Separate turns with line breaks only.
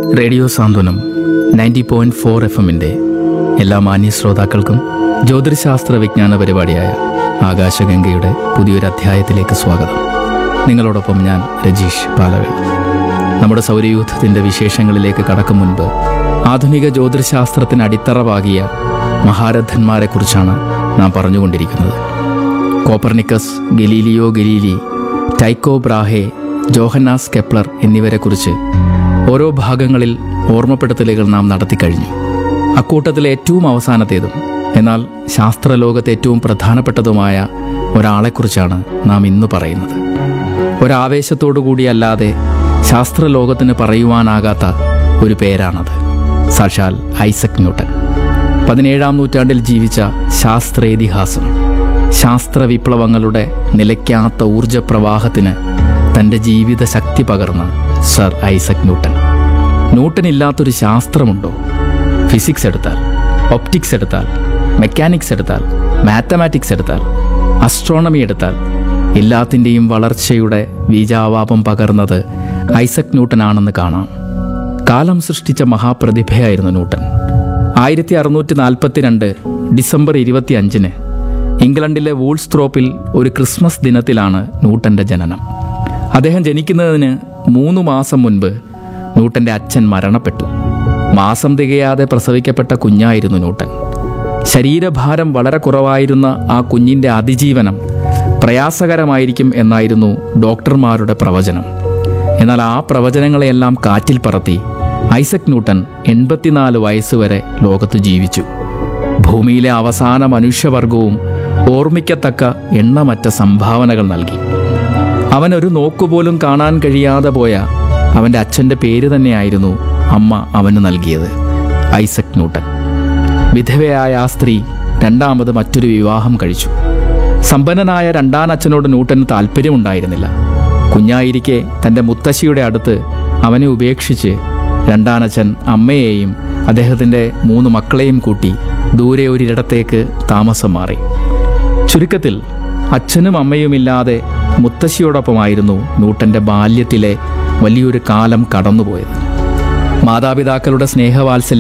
radio Santhwanam ninety point four F എമ്മിൻ്റെ എല്ലാ മാന്യ ശ്രോതാക്കൾക്കും ജ്യോതിശാസ്ത്ര വിജ്ഞാന പരിപാടിയായ ആകാശഗംഗയുടെ പുതിയൊരു അധ്യായത്തിലേക്ക് സ്വാഗതം നിങ്ങളോടൊപ്പം ഞാൻ രജീഷ് പാലകൾ നമ്മുടെ സൗരയൂഥത്തിൻ്റെ വിശേഷങ്ങളിലേക്ക് കടക്കും മുൻപ് ആധുനിക ജ്യോതിശാസ്ത്രത്തിന് അടിത്തറ പാകിയ മഹാരഥന്മാരെക്കുറിച്ചാണ് നാം പറഞ്ഞുകൊണ്ടിരിക്കുന്നത് Copernicus Galileo Galilei Tycho Brahe Johannes Kepler എന്നിവരെക്കുറിച്ച് ഓരോ ഭാഗങ്ങളിൽ ഓർമ്മപ്പെടുത്തലുകൾ നാം നടത്തിക്കഴിഞ്ഞു അക്കൂട്ടത്തിലെ ഏറ്റവും അവസാനത്തേതും എന്നാൽ ശാസ്ത്രലോകത്തെ ഏറ്റവും പ്രധാനപ്പെട്ടതുമായ ഒരാളെക്കുറിച്ചാണ് നാം ഇന്ന് പറയുന്നത് ഒരാവേശത്തോടു കൂടിയല്ലാതെ ശാസ്ത്രലോകത്തിന് പറയുവാനാകാത്ത ഒരു പേരാണത് സാക്ഷാൽ ഐസക് ന്യൂട്ടൻ പതിനേഴാം നൂറ്റാണ്ടിൽ ജീവിച്ച ശാസ്ത്രേതിഹാസം ശാസ്ത്ര വിപ്ലവങ്ങളുടെ നിലയ്ക്കാത്ത ഊർജപ്രവാഹത്തിന് തൻ്റെ ജീവിത ശക്തി പകർന്ന സർ ഐസക് ന്യൂട്ടൻ ന്യൂട്ടൻ ഇല്ലാത്തൊരു ശാസ്ത്രമുണ്ടോ ഫിസിക്സ് എടുത്താൽ ഒപ്റ്റിക്സ് എടുത്താൽ മെക്കാനിക്സ് എടുത്താൽ മാത്തമാറ്റിക്സ് എടുത്താൽ അസ്ട്രോണമി എടുത്താൽ എല്ലാത്തിൻ്റെയും വളർച്ചയുടെ ബീജാവാപം പകർന്നത് ഐസക് ന്യൂട്ടനാണെന്ന് കാണാം കാലം സൃഷ്ടിച്ച മഹാപ്രതിഭയായിരുന്നു ന്യൂട്ടൻ ആയിരത്തി അറുന്നൂറ്റി നാൽപ്പത്തിരണ്ട് ഡിസംബർ ഇരുപത്തി അഞ്ചിന് ഇംഗ്ലണ്ടിലെ വൂൾസ്ത്രോപ്പിൽ ഒരു ക്രിസ്മസ് ദിനത്തിലാണ് ന്യൂട്ടന്റെ ജനനം അദ്ദേഹം ജനിക്കുന്നതിന് മൂന്ന് മാസം മുൻപ് ന്യൂട്ടന്റെ അച്ഛൻ മരണപ്പെട്ടു മാസം തികയാതെ പ്രസവിക്കപ്പെട്ട കുഞ്ഞായിരുന്നു ന്യൂട്ടൻ ശരീരഭാരം വളരെ കുറവായിരുന്ന ആ കുഞ്ഞിൻ്റെ അതിജീവനം പ്രയാസകരമായിരിക്കും എന്നായിരുന്നു ഡോക്ടർമാരുടെ പ്രവചനം എന്നാൽ ആ പ്രവചനങ്ങളെയെല്ലാം കാറ്റിൽ പറത്തി ഐസക് ന്യൂട്ടൻ എൺപത്തിനാല് വയസ്സുവരെ ലോകത്ത് ജീവിച്ചു ഭൂമിയിലെ അവസാന മനുഷ്യവർഗവും ഓർമ്മിക്കത്തക്ക എണ്ണമറ്റ സംഭാവനകൾ നൽകി അവൻ ഒരു നോക്കുപോലും കാണാൻ കഴിയാതെ പോയ അവൻ്റെ അച്ഛൻ്റെ പേര് തന്നെയായിരുന്നു അമ്മ അവന് നൽകിയത് ഐസക് ന്യൂട്ടൻ വിധവയായ ആ സ്ത്രീ രണ്ടാമത് മറ്റൊരു വിവാഹം കഴിച്ചു സമ്പന്നനായ രണ്ടാനച്ഛനോട് ന്യൂട്ടന് താല്പര്യമുണ്ടായിരുന്നില്ല കുഞ്ഞായിരിക്കെ തൻ്റെ മുത്തശ്ശിയുടെ അടുത്ത് അവനെ ഉപേക്ഷിച്ച് രണ്ടാനച്ഛൻ അമ്മയെയും അദ്ദേഹത്തിൻ്റെ മൂന്ന് മക്കളെയും കൂട്ടി ദൂരെ ഒരിടത്തേക്ക് താമസം മാറി ചുരുക്കത്തിൽ അച്ഛനും അമ്മയുമില്ലാതെ മുത്തശ്ശിയോടൊപ്പമായിരുന്നു ന്യൂട്ടന്റെ ബാല്യത്തിലെ വലിയൊരു കാലം കടന്നുപോയത് മാതാപിതാക്കളുടെ സ്നേഹവാത്സല്യം